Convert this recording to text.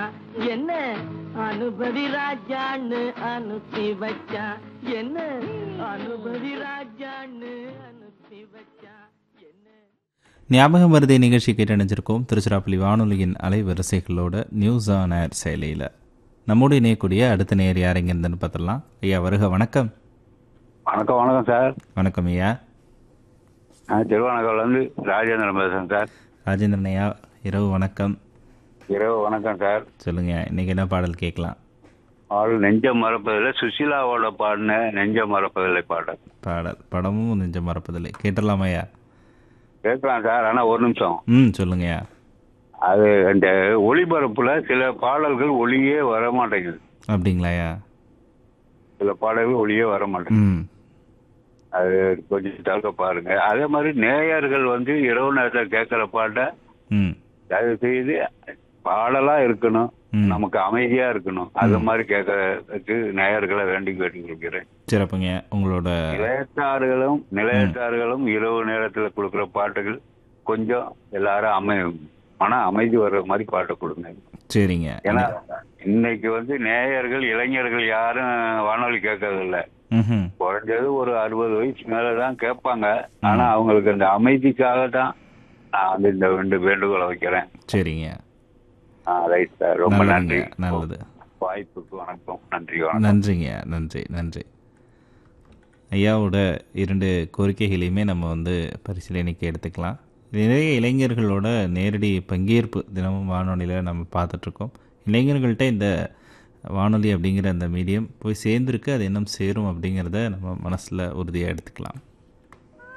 என்ன அனுபவி ராஜான்னு அனுப்பி வச்சான் என்ன அனுபவி ராஜான்னு அனுப்பி வச்சான் என்ன ஞாபகம் மருதை நிகழ்ச்சி கேட்டணிஞ்சிருக்கோம் திருச்சிராப்பள்ளி வானொலியின் அலைவரிசைகளோட நியூஸ் ஆன் ஏர் செயலியில் நம்மோடு இணையக்கூடிய அடுத்த நேர் யார் எங்க இருந்துன்னு பார்த்துடலாம் ஐயா வருக வணக்கம் வணக்கம் வணக்கம் சார் வணக்கம் ஐயா நான் திருவானகர்லேருந்து ராஜேந்திரன் பேசுகிறேன் சார் ராஜேந்திரன் ஐயா இரவு வணக்கம் இரவு வணக்கம் சார் சொல்லுங்க இன்னைக்கு என்ன பாடல் கேட்கலாம் ஆள் நெஞ்சம் மறப்பதில்லை சுசீலாவோட பாடின நெஞ்சம் மறப்பதில்லை பாடல் பாடல் படமும் நெஞ்சம் மறப்பதில்லை கேட்டலாமா ஐயா கேட்கலாம் சார் ஆனால் ஒரு நிமிஷம் ம் சொல்லுங்கய்யா அது இந்த ஒளிபரப்புல சில பாடல்கள் ஒளியே வர மாட்டேங்குது அப்படிங்களா ஐயா சில பாடல்கள் ஒளியே வர மாட்டேங்குது ம் அது கொஞ்சம் தவிர்க்க பாருங்க அதே மாதிரி நேயர்கள் வந்து இரவு நேரத்தில் கேட்குற பாட்டை ம் தயவு செய்து பாடலா இருக்கணும் ம். நமக்கு அமைதியா இருக்கணும் அது மாதிரி கேட்கறதுக்கு நேயர்களை வேண்டி கேட்டுக்கிறேன் சிறப்புங்க உங்களோட நிலையத்தார்களும் நிலையத்தார்களும் இரவு நேரத்துல கொடுக்குற பாட்டுகள் கொஞ்சம் எல்லாரும் அமை மன அமைதி வர்ற மாதிரி பாட்டு கொடுங்க சரிங்க ஏன்னா இன்னைக்கு வந்து நேயர்கள் இளைஞர்கள் யாரும் வானொலி கேட்கறது இல்ல ம் குறைஞ்சது ஒரு அறுபது வயசு மேலதான் கேட்பாங்க ஆனா அவங்களுக்கு அந்த அமைதிக்காக தான் நான் வந்து இந்த ரெண்டு வேண்டுகோளை வைக்கிறேன் சரிங்க ரைட் சார் ரொம்ப நல்லதுங்க நன்றி நல்லது வாய்ப்புக்கு வணக்கம் நன்றி வணக்கம் நன்றிங்க நன்றி நன்றி ஐயாவோட இரண்டு கோரிக்கைகளையுமே நம்ம வந்து பரிசீலனைக்கு எடுத்துக்கலாம் நிறைய இளைஞர்களோட நேரடி பங்கேற்பு தினமும் வானொலியில் நம்ம பார்த்துட்ருக்கோம் இளைஞர்கள்ட்ட இந்த வானொலி அப்படிங்கிற அந்த மீடியம் போய் சேர்ந்துருக்கு அது இன்னும் சேரும் அப்படிங்கிறத நம்ம மனசில் உறுதியாக எடுத்துக்கலாம்